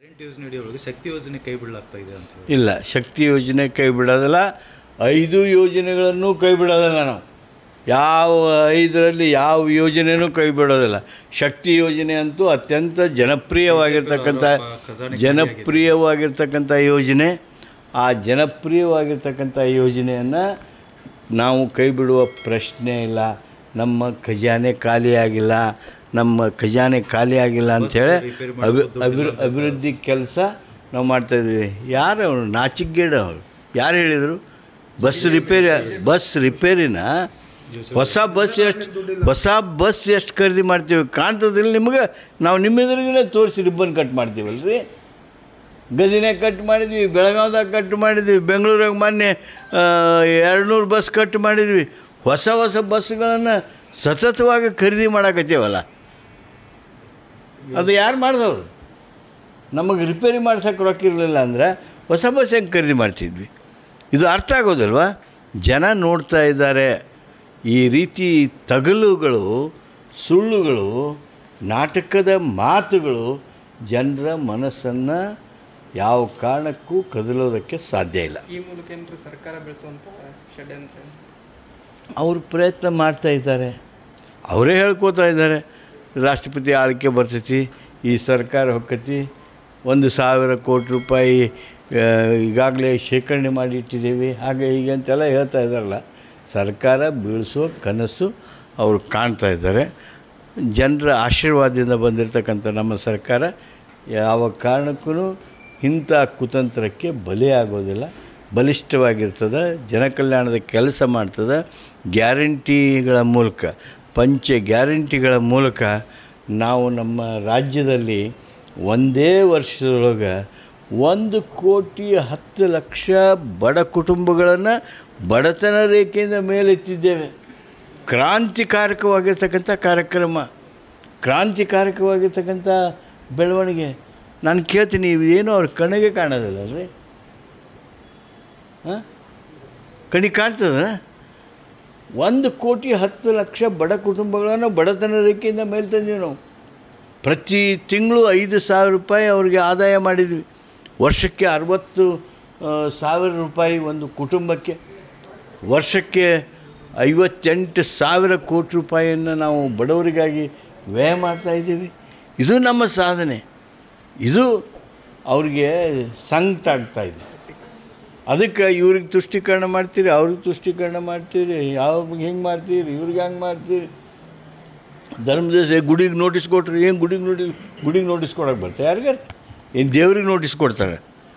Current ಯೋಜನೆ ಅಡಿಯೊಳಗೆ ಶಕ್ತಿ ಯೋಜನೆ ಕೈ ಬಿಡಲಾಗ್ತಾ ಇದೆ ಅಂತ ಹೇಳಿ ಇಲ್ಲ ಶಕ್ತಿ ಯೋಜನೆ ಕೈ ಬಿಡೋದಿಲ್ಲ ಐದು ಯೋಜನೆಗಳನ್ನು ಕೈ ಬಿಡೋದಿಲ್ಲ ನಾವು ಯಾವ ಐದರಲ್ಲಿ ಯಾವ ಯೋಜನೆಯೂ ಕೈ ಬಿಡೋದಿಲ್ಲ ಶಕ್ತಿ ಯೋಜನೆ ಅಂತೂ ಅತ್ಯಂತ ಜನಪ್ರಿಯವಾಗಿರ್ತಕ್ಕಂಥ ಖಜಾನೆ ಜನಪ್ರಿಯವಾಗಿರ್ತಕ್ಕಂಥ ಯೋಜನೆ ಆ ಜನಪ್ರಿಯವಾಗಿರ್ತಕ್ಕಂಥ ಯೋಜನೆಯನ್ನು ನಾವು ಕೈ ಬಿಡುವ ಪ್ರಶ್ನೆ ಇಲ್ಲ ನಮ್ಮ ಖಜಾನೆ ಖಾಲಿಯಾಗಿಲ್ಲ ನಮ್ಮ ಖಜಾನೆ ಖಾಲಿಯಾಗಿಲ್ಲ ಅಂಥೇಳಿ ರಿಪೇರಿ ಅಭಿ ಅಭಿ ಅಭಿವೃದ್ಧಿ ಕೆಲಸ ನಾವು ಮಾಡ್ತಾಯಿದ್ವಿ ಯಾರು ಅವರು ನಾಚಿಗೇಡ ಅವರು ಯಾರು ಹೇಳಿದರು ಬಸ್ ರಿಪೇರಿ ಬಸ್ ರಿಪೇರಿನ ಹೊಸ ಬಸ್ ಎಷ್ಟು ಹೊಸ ಬಸ್ ಎಷ್ಟು ಖರೀದಿ ಮಾಡ್ತೀವಿ ಕಾಣ್ತದಿಲ್ಲ ನಿಮಗೆ ನಾವು ನಿಮ್ಮ ಎದುರಿಗೇ ತೋರಿಸಿ ರಿಬ್ಬನ್ ಕಟ್ ಮಾಡ್ತೀವಲ್ರಿ ಗದಿನಾಗ ಕಟ್ ಮಾಡಿದ್ವಿ ಬೆಳಗಾವ್ದಾಗ ಕಟ್ ಮಾಡಿದ್ವಿ ಬೆಂಗಳೂರಾಗ ಮೊನ್ನೆ ಎರಡು ನೂರು ಬಸ್ ಕಟ್ ಮಾಡಿದ್ವಿ ಹೊಸ ಹೊಸ ಬಸ್ಗಳನ್ನು ಸತತವಾಗಿ ಖರೀದಿ ಮಾಡಕತ್ತೀವಲ್ಲ ಅದು ಯಾರು ಮಾಡಿದವರು ನಮಗೆ ರಿಪೇರಿ ಮಾಡ್ಸೋಕೆ ರೊಕ್ಕ ಇರಲಿಲ್ಲ ಅಂದರೆ ಹೊಸ ಬಸ್ ಹೆಂಗೆ ಖರೀದಿ ಮಾಡ್ತಿದ್ವಿ ಇದು ಅರ್ಥ ಆಗೋದಿಲ್ವಾ ಜನ ನೋಡ್ತಾ ಇದ್ದಾರೆ ಈ ರೀತಿ ತಗಲುಗಳು ಸುಳ್ಳುಗಳು ನಾಟಕದ ಮಾತುಗಳು ಜನರ ಮನಸ್ಸನ್ನು ಯಾವ ಕಾರಣಕ್ಕೂ ಕದಲೋದಕ್ಕೆ ಸಾಧ್ಯ ಇಲ್ಲ ಈ ಮೂಲಕ ಏನ್ರಿ ಸರ್ಕಾರ ಬೆಳೆಸುವಂತ ಷಡ್ಯಂತ್ರ ಅವರು ಪ್ರಯತ್ನ ಮಾಡ್ತಾ ಇದ್ದಾರೆ ಅವರೇ ಹೇಳ್ಕೋತಾ ಇದ್ದಾರೆ ರಾಷ್ಟ್ರಪತಿ ಆಳ್ಕೆ ಬರ್ತೈತಿ ಈ ಸರ್ಕಾರ ಹೊಕ್ಕತಿ ಒಂದು ಸಾವಿರ ಕೋಟಿ ರೂಪಾಯಿ ಆ, ಈಗಾಗಲೇ ಶೇಖರಣೆ ಮಾಡಿ ಇಟ್ಟಿದ್ದೀವಿ ಹಾಗೆ ಹೀಗೆ ಅಂತೆಲ್ಲ ಹೇಳ್ತಾ ಇದ್ದಾರಲ್ಲ ಸರ್ಕಾರ ಬೀಳಿಸೋ ಕನಸು ಅವರು ಕಾಣ್ತಾ ಇದ್ದಾರೆ ಜನರ ಆಶೀರ್ವಾದದಿಂದ ಬಂದಿರತಕ್ಕಂಥ ನಮ್ಮ ಸರ್ಕಾರ ಯಾವ ಕಾರಣಕ್ಕೂ ಇಂಥ ಕುತಂತ್ರಕ್ಕೆ ಬಲಿಯಾಗೋದಿಲ್ಲ ಬಲಿಷ್ಠವಾಗಿರ್ತದೆ ಜನಕಲ್ಯಾಣದ ಕೆಲಸ ಮಾಡ್ತದೆ ಗ್ಯಾರಂಟಿಗಳ ಮೂಲಕ ಪಂಚ ಗ್ಯಾರಂಟಿಗಳ ಮೂಲಕ ನಾವು ನಮ್ಮ ರಾಜ್ಯದಲ್ಲಿ ಒಂದೇ ವರ್ಷದೊಳಗೆ ಒಂದು ಕೋಟಿ ಹತ್ತು ಲಕ್ಷ ಬಡ ಕುಟುಂಬಗಳನ್ನು ಬಡತನ ರೇಖೆಯಿಂದ ಮೇಲೆತ್ತಿದ್ದೇವೆ ಕ್ರಾಂತಿಕಾರಕವಾಗಿರ್ತಕ್ಕಂಥ ಕಾರ್ಯಕ್ರಮ ಕ್ರಾಂತಿಕಾರಕವಾಗಿರ್ತಕ್ಕಂಥ ಬೆಳವಣಿಗೆ ನಾನು ಕೇಳ್ತೀನಿ ಇದೇನು ಅವ್ರ ಕಣ್ಣಿಗೆ ಕಾಣೋದಿಲ್ಲ ರೀ ಹಾಂ ಕಣ್ಣಿಗೆ ಕಾಣ್ತದ ಒಂದು ಕೋಟಿ ಹತ್ತು ಲಕ್ಷ ಬಡ ಕುಟುಂಬಗಳನ್ನು ಬಡತನ ರೇಖೆಯಿಂದ ಮೇಲೆ ತಂದೀವಿ ನಾವು ಪ್ರತಿ ತಿಂಗಳು ಐದು ಸಾವಿರ ರೂಪಾಯಿ ಅವ್ರಿಗೆ ಆದಾಯ ಮಾಡಿದ್ವಿ ವರ್ಷಕ್ಕೆ ಅರವತ್ತು ಆ, ಸಾವಿರ ರೂಪಾಯಿ ಒಂದು ಕುಟುಂಬಕ್ಕೆ ವರ್ಷಕ್ಕೆ ಐವತ್ತೆಂಟು ಸಾವಿರ ಕೋಟಿ ರೂಪಾಯಿಯನ್ನು ನಾವು ಬಡವರಿಗಾಗಿ ವ್ಯಯ ಮಾಡ್ತಾ ಇದ್ದೀವಿ ಇದು ನಮ್ಮ ಸಾಧನೆ ಇದು ಅವ್ರಿಗೆ ಸಂಕಟ ಆಗ್ತಾ ಇದೆ ಅದಕ್ಕೆ ಇವ್ರಿಗೆ ತುಷ್ಟೀಕರಣ ಮಾಡ್ತೀರಿ ಅವ್ರಿಗೆ ತುಷ್ಟೀಕರಣ ಮಾಡ್ತೀರಿ ಯಾವ ಹೆಂಗೆ ಮಾಡ್ತೀರಿ ಇವ್ರಿಗೆ ಹಂಗೆ ಮಾಡ್ತೀರಿ ಧರ್ಮದೇಶ ಗುಡಿಗೆ ನೋಟಿಸ್ ಕೊಟ್ರಿ ಏನು ಗುಡಿಗೆ ನೋಡಿ ಗುಡಿಗೆ ನೋಟಿಸ್ ಕೊಡೋಕೆ ಬರ್ತಾರೆ ಯಾರಿಗಾರ ಏನು ದೇವ್ರಿಗೆ ನೋಟಿಸ್ ಕೊಡ್ತಾರೆ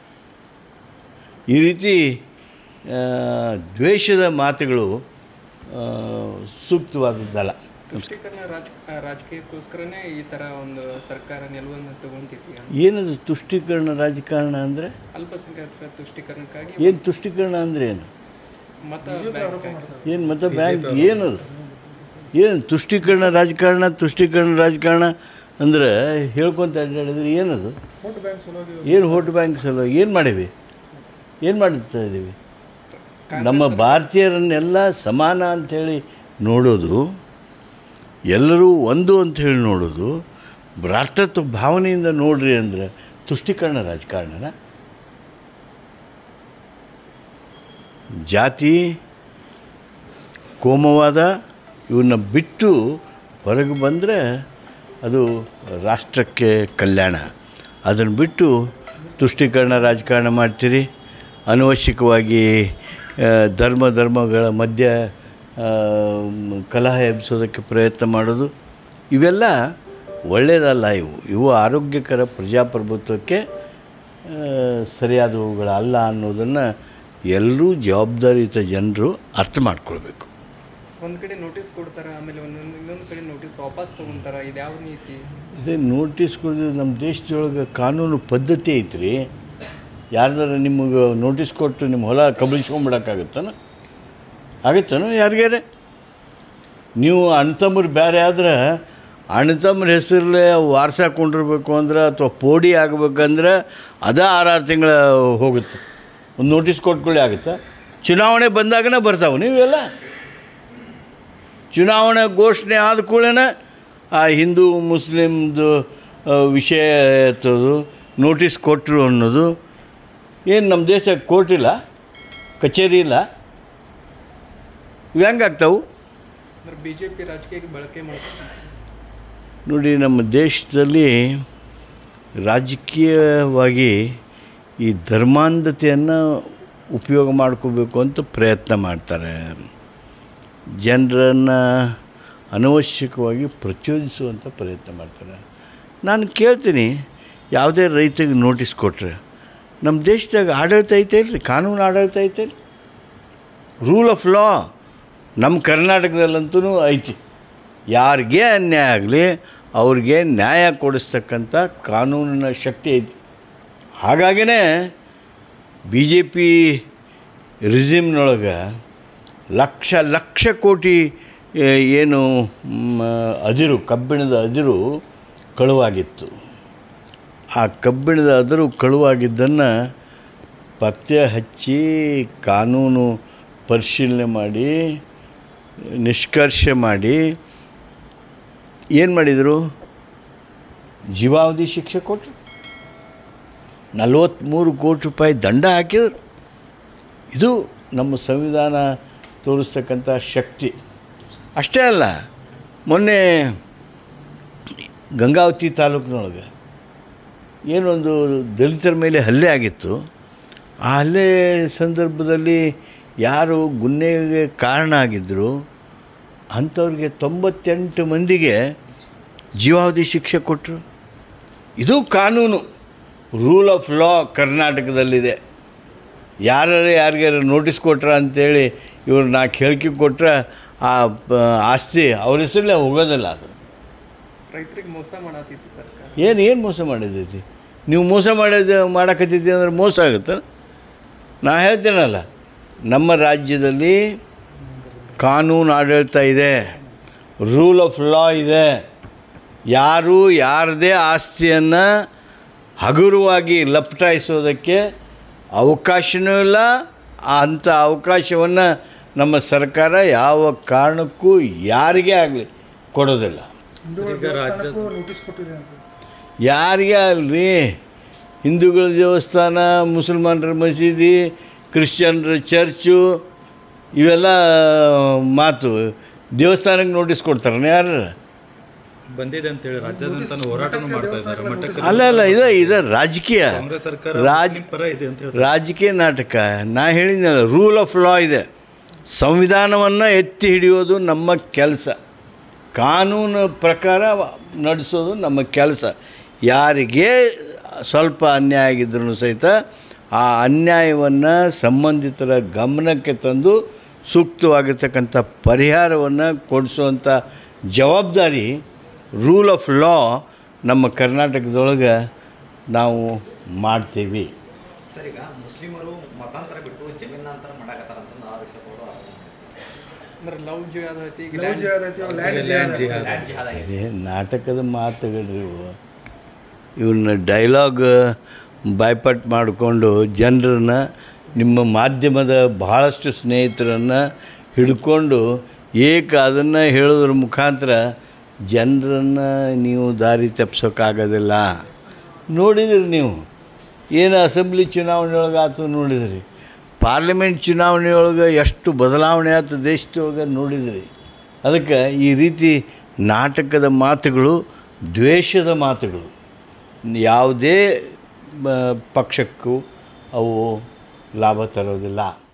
ಈ ರೀತಿ ಆ, ದ್ವೇಷದ ಮಾತುಗಳು ಆ, ಸೂಕ್ತವಾದದ್ದಲ್ಲ ತುಷ್ಟೀಕರಣ ರಾಜ ಆ, ರಾಜಕೀಯಕ್ಕೋಸ್ಕರನೇ ಈ ತರ ಒಂದು ಸರ್ಕಾರ ನಿಲುವನ್ನು ತಗೊಂತೈತಿ ಏನದು ತುಷ್ಟೀಕರಣ ರಾಜಕಾರಣ ಅಂದರೆ ಅಲ್ಪಸಂಖ್ಯಾತರ ತುಷ್ಟೀಕರಣಕ್ಕಾಗಿ ಏನು ತುಷ್ಟೀಕರಣ ಅಂದರೆ ಏನು ಮತ ಬ್ಯಾಂಕ್ ಏನು ಮತ್ತೆ ಬ್ಯಾಂಕ್ ಏನದು ಏನು ತುಷ್ಟೀಕರಣ ರಾಜಕಾರಣ ತುಷ್ಟೀಕರಣ ರಾಜಕಾರಣ ಅಂದರೆ ಹೇಳ್ಕೊತ ಅಡ್ಡಾಡಿದ್ರೆ ಏನದು ಏನು ವೋಟ್ ಬ್ಯಾಂಕ್ ಸಲುವಾಗಿ ಏನು ಮಾಡೀವಿ ಏನು ಮಾಡ್ತಾ ಇದ್ದೀವಿ ನಮ್ಮ ಭಾರತೀಯರನ್ನೆಲ್ಲ ಸಮಾನ ಅಂಥೇಳಿ ನೋಡೋದು ಎಲ್ಲರೂ ಒಂದು ಅಂಥೇಳಿ ನೋಡೋದು ಭ್ರಾತೃತ್ವ ಭಾವನೆಯಿಂದ ನೋಡ್ರಿ ಅಂದರೆ ತುಷ್ಟೀಕರಣ ರಾಜಕಾರಣನ ಜಾತಿ ಕೋಮವಾದ ಇವನ್ನ ಬಿಟ್ಟು ಹೊರಗೆ ಬಂದರೆ ಅದು ರಾಷ್ಟ್ರಕ್ಕೆ ಕಲ್ಯಾಣ ಅದನ್ನು ಬಿಟ್ಟು ತುಷ್ಟೀಕರಣ ರಾಜಕಾರಣ ಮಾಡ್ತೀರಿ ಅನವಶ್ಯಕವಾಗಿ ಆ, ಧರ್ಮ ಧರ್ಮಗಳ ಮಧ್ಯ ಆ, ಮ್, ಕಲಹ ಎಬ್ಬಿಸೋದಕ್ಕೆ ಪ್ರಯತ್ನ ಮಾಡೋದು ಇವೆಲ್ಲ ಒಳ್ಳೆಯದಲ್ಲ ಇವು ಇವು ಆರೋಗ್ಯಕರ ಪ್ರಜಾಪ್ರಭುತ್ವಕ್ಕೆ ಆ, ಸರಿಯಾದವುಗಳಲ್ಲ ಅನ್ನೋದನ್ನು ಎಲ್ಲರೂ ಜವಾಬ್ದಾರಿಯುತ ಜನರು ಅರ್ಥ ಮಾಡ್ಕೊಳ್ಬೇಕು ಒಂದ್ ಕಡೆ ನೋಟಿಸ್ ಕೊಡ್ತಾರ ಆಮೇಲೆ ಒಂದೊಂದು ಇನ್ನೊಂದು ಕಡೆ ನೋಟಿಸ್ ವಾಪಸ್ ತಗೊಂತಾರ ಇದ್ಯಾವ ನೀತಿ ಅದೇ ನೋಟಿಸ್ ಕೊಡಿದ್ರೆ ನಮ್ಮ ದೇಶದೊಳಗೆ ಕಾನೂನು ಪದ್ಧತಿ ಐತ್ರಿ ಯಾರ್ದಾರ ನಿಮಗೆ ನೋಟಿಸ್ ಕೊಟ್ಟು ನಿಮ್ಮ ಹೊಲ ಕಬಳಿಸ್ಕೊಂಬಿಡೋಕ್ಕಾಗತ್ತಾನ ಆಗತ್ತಾನ ಯಾರಿಗಾರೆ ನೀವು ಅಣ್ತಮ್ಮರು ಬೇರೆ ಆದ್ರೆ ಅಣ್ತಮ್ಮರ ಹೆಸರಲ್ಲೇ ವಾರ್ಸಾಕೊಂಡಿರ್ಬೇಕು ಅಂದ್ರೆ ಅಥವಾ ಪೋಡಿ ಆಗ್ಬೇಕಂದ್ರೆ ಅದ ಆರಾರು ತಿಂಗಳ ಹೋಗುತ್ತೆ ಒಂದು ನೋಟಿಸ್ ಕೊಟ್ಕೊಳ್ಳಿ ಆಗುತ್ತಾ ಚುನಾವಣೆ ಬಂದಾಗನೇ ಬರ್ತಾವೆ ನೀವೆಲ್ಲ ಚುನಾವಣೆ ಘೋಷಣೆ ಆದ ಕೂಡಲೇ ಆ ಹಿಂದೂ ಮುಸ್ಲಿಮ್ದು ಆ, ವಿಷಯ ಎತ್ತೋದು ನೋಟಿಸ್ ಕೊಟ್ಟರು ಅನ್ನೋದು ಏನು ನಮ್ಮ ದೇಶದಾಗ ಕೋರ್ಟ್ ಇಲ್ಲ ಕಚೇರಿ ಇಲ್ಲ ಇವು ಹೆಂಗಾಗ್ತಾವು ಅಂದ್ರೆ ಬಿ ಜೆ ಪಿ ರಾಜಕೀಯಕ್ಕೆ ಬಳಕೆ ಮಾಡ್ತಾರೆ ನೋಡಿ ನಮ್ಮ ದೇಶದಲ್ಲಿ ರಾಜಕೀಯವಾಗಿ ಈ ಧರ್ಮಾಂಧತೆಯನ್ನು ಉಪಯೋಗ ಮಾಡ್ಕೋಬೇಕು ಅಂತ ಪ್ರಯತ್ನ ಮಾಡ್ತಾರೆ ಜನರನ್ನು ಅನವಶ್ಯಕವಾಗಿ ಪ್ರಚೋದಿಸುವಂಥ ಪ್ರಯತ್ನ ಮಾಡ್ತಾರೆ ನಾನು ಕೇಳ್ತೀನಿ ಯಾವುದೇ ರೈತಗೆ ನೋಟಿಸ್ ಕೊಟ್ಟರೆ ನಮ್ಮ ದೇಶದಾಗ ಆಡಳಿತ ಐತೆ ಇಲ್ರಿ ಕಾನೂನು ಆಡಳಿತ ಐತೆ ಇಲ್ರಿ ರೂಲ್ ಆಫ್ ಲಾ ನಮ್ಮ ಕರ್ನಾಟಕದಲ್ಲಂತೂ ಐತಿ ಯಾರಿಗೆ ಅನ್ಯಾಯ ಆಗಲಿ ಅವ್ರಿಗೆ ನ್ಯಾಯ ಕೊಡಿಸ್ತಕ್ಕಂಥ ಕಾನೂನಿನ ಶಕ್ತಿ ಐತಿ ಹಾಗಾಗಿನೇ ಬಿ ಜೆ ಪಿ ರಿಜಿಮ್ನೊಳಗೆ ಲಕ್ಷ ಲಕ್ಷ ಕೋಟಿ ಏ, ಏನು ಮ್, ಅದಿರು ಕಬ್ಬಿಣದ ಅದಿರು ಕಳುವಾಗಿತ್ತು ಆ ಕಬ್ಬಿಣದ ಅದಿರು ಕಳುವಾಗಿದ್ದನ್ನು ಪತ್ತೆ ಹಚ್ಚಿ ಕಾನೂನು ಪರಿಶೀಲನೆ ಮಾಡಿ ನಿಷ್ಕರ್ಷೆ ಮಾಡಿ ಏನು ಮಾಡಿದರು ಜೀವಾವಧಿ ಶಿಕ್ಷೆ ಕೊಟ್ಟರು ನಲವತ್ತ್ಮೂರು ಕೋಟಿ ರೂಪಾಯಿ ದಂಡ ಹಾಕಿದರು ಇದು ನಮ್ಮ ಸಂವಿಧಾನ ತೋರಿಸ್ತಕ್ಕಂಥ ಶಕ್ತಿ ಅಷ್ಟೇ ಅಲ್ಲ ಮೊನ್ನೆ ಗಂಗಾವತಿ ತಾಲೂಕಿನೊಳಗೆ ಏನೊಂದು ದಲಿತರ ಮೇಲೆ ಹಲ್ಲೆ ಆಗಿತ್ತು ಆ ಹಲ್ಲೆ ಸಂದರ್ಭದಲ್ಲಿ ಯಾರು ಗುನ್ನೆಗೆ ಕಾರಣ ಆಗಿದ್ದರು ಅಂಥವ್ರಿಗೆ ತೊಂಬತ್ತೆಂಟು ಮಂದಿಗೆ ಜೀವಾವಧಿ ಶಿಕ್ಷೆ ಕೊಟ್ಟರು ಇದು ಕಾನೂನು ರೂಲ್ ಆಫ್ ಲಾ ಕರ್ನಾಟಕದಲ್ಲಿದೆ ಯಾರು ಯಾರಿಗಾರು ನೋಟಿಸ್ ಕೊಟ್ರ ಅಂತೇಳಿ ಇವ್ರು ನಾಲ್ಕು ಹೇಳಿಕೆ ಕೊಟ್ರೆ ಆ ಪ- ಆಸ್ತಿ ಅವ್ರ ಹೆಸರಲ್ಲೇ ಹೋಗೋದಿಲ್ಲ ಅದು ರೈತರಿಗೆ ಮೋಸ ಮಾಡತ್ತಿತ್ತು ಸರ್ಕಾರ ಏನು ಏನು ಮೋಸ ಮಾಡಿದೈತಿ ನೀವು ಮೋಸ ಮಾಡಿದ ಮಾಡಕತ್ತಿದ್ದಿ ಅಂದ್ರೆ ಮೋಸ ಆಗುತ್ತೆ ನಾ ಹೇಳ್ತೇನಲ್ಲ ನಮ್ಮ ರಾಜ್ಯದಲ್ಲಿ ಕಾನೂನು ಆಡಳಿತ ಇದೆ ರೂಲ್ ಆಫ್ ಲಾ ಇದೆ ಯಾರು ಯಾರದೇ ಆಸ್ತಿಯನ್ನು ಹಗುರವಾಗಿ ಲಪಟಾಯಿಸೋದಕ್ಕೆ ಅವಕಾಶವೂ ಇಲ್ಲ ಅಂಥ ಅವಕಾಶವನ್ನು ನಮ್ಮ ಸರ್ಕಾರ ಯಾವ ಕಾರಣಕ್ಕೂ ಯಾರಿಗೇ ಆಗಲಿ ಕೊಡೋದಿಲ್ಲ ಈಗ ರಾಜ್ಯದ ಯಾರಿಗೆ ಅಲ್ರಿ ಹಿಂದೂಗಳ ದೇವಸ್ಥಾನ ಮುಸಲ್ಮಾನರ ಮಸೀದಿ ಕ್ರಿಶ್ಚಿಯನ್ರ ಚರ್ಚು ಇವೆಲ್ಲ ಮಾತು ದೇವಸ್ಥಾನಕ್ಕೆ ನೋಟಿಸ್ ಕೊಡ್ತಾರೆ ಯಾರು ಬಂದಿದೆ ಅಂತ ಹೇಳಿ ರಾಜ್ಯಾದ್ಯಂತ ಹೋರಾಟನೂ ಮಾಡ್ತಾ ಇದ್ದಾರೆ ಮಠಕ್ಕೆ ಅಲ್ಲ ಅಲ್ಲ ಇದು ಇದು ರಾಜಕೀಯ ಕಾಂಗ್ರೆಸ್ ಸರ್ಕಾರ ರಾಜ್ ಮುಸ್ಲಿಂ ಪರ ಇದೆ ಅಂತ ಹೇಳ್ತಾರೆ ರಾಜಕೀಯ ನಾಟಕ ನಾ ಹೇಳಿದ್ನಲ್ಲ ರೂಲ್ ಆಫ್ ಲಾ ಇದೆ ಸಂವಿಧಾನವನ್ನು ಎತ್ತಿ ಹಿಡಿಯೋದು ನಮ್ಮ ಕೆಲಸ ಕಾನೂನು ಪ್ರಕಾರ ನಡೆಸೋದು ನಮ್ಮ ಕೆಲಸ ಯಾರಿಗೆ ಸ್ವಲ್ಪ ಅನ್ಯಾಯ ಆಗಿದ್ರೂ ಸಹಿತ ಆ ಅನ್ಯಾಯವನ್ನು ಸಂಬಂಧಿತರ ಗಮನಕ್ಕೆ ತಂದು ಸೂಕ್ತವಾಗಿರ್ತಕ್ಕಂಥ ಪರಿಹಾರವನ್ನು ಕೊಡಿಸುವಂಥ ಜವಾಬ್ದಾರಿ ರೂಲ್ ಆಫ್ ಲಾ ನಮ್ಮ ಕರ್ನಾಟಕದೊಳಗೆ ನಾವು ಮಾಡ್ತೀವಿ ಸರ್ ಈಗ ಮುಸ್ಲಿಮರು ಮತಾಂತರ ಬಿಟ್ಟು ಜಮೀನಾಂತರ ಮಾಡಕತ್ತಾರ ಅಂತ ಆರೋಪಿಸಬಹುದು ಅಂದ್ರೆ ಲವ್ ಜಿಹಾದ್ ಐತಿ ಈಗ ಲವ್ ಜಿಹಾದ್ ಐತಿ, ಲ್ಯಾಂಡ್ ಜಿಹಾದ್ ಐತಿ. ಲ್ಯಾಂಡ್ ಜಿಹಾದ್ ಆಗಿದೆ ಇದೇ ನಾಟಕದ ಮಾತುಗಳ್ರಿ ಇವು ಇವನ್ನ ಡೈಲಾಗ್ ಬಾಯ್ಪಾಟ್ ಮಾಡಿಕೊಂಡು ಜನರನ್ನ ನಿಮ್ಮ ಮಾಧ್ಯಮದ ಬಹಳಷ್ಟು ಸ್ನೇಹಿತರನ್ನು ಹಿಡ್ಕೊಂಡು ಏಕ ಅದನ್ನು ಹೇಳೋದ್ರ ಮುಖಾಂತರ ಜನರನ್ನು ನೀವು ದಾರಿ ತಪ್ಪಿಸೋಕ್ಕಾಗೋದಿಲ್ಲ ನೋಡಿದಿರಿ ನೀವು ಏನು ಅಸೆಂಬ್ಲಿ ಚುನಾವಣೆ ಒಳಗೆ ಆತು ನೋಡಿದ್ರಿ ಪಾರ್ಲಿಮೆಂಟ್ ಚುನಾವಣೆ ಒಳಗೆ ಎಷ್ಟು ಬದಲಾವಣೆ ಆಯ್ತು ದೇಶದೊಳಗೆ ನೋಡಿದ್ರಿ ಅದಕ್ಕೆ ಈ ರೀತಿ ನಾಟಕದ ಮಾತುಗಳು ದ್ವೇಷದ ಮಾತುಗಳು ಯಾವುದೇ ಆ, ಪಕ್ಷಕ್ಕೂ ಅವು ಲಾಭ ತರೋದಿಲ್ಲ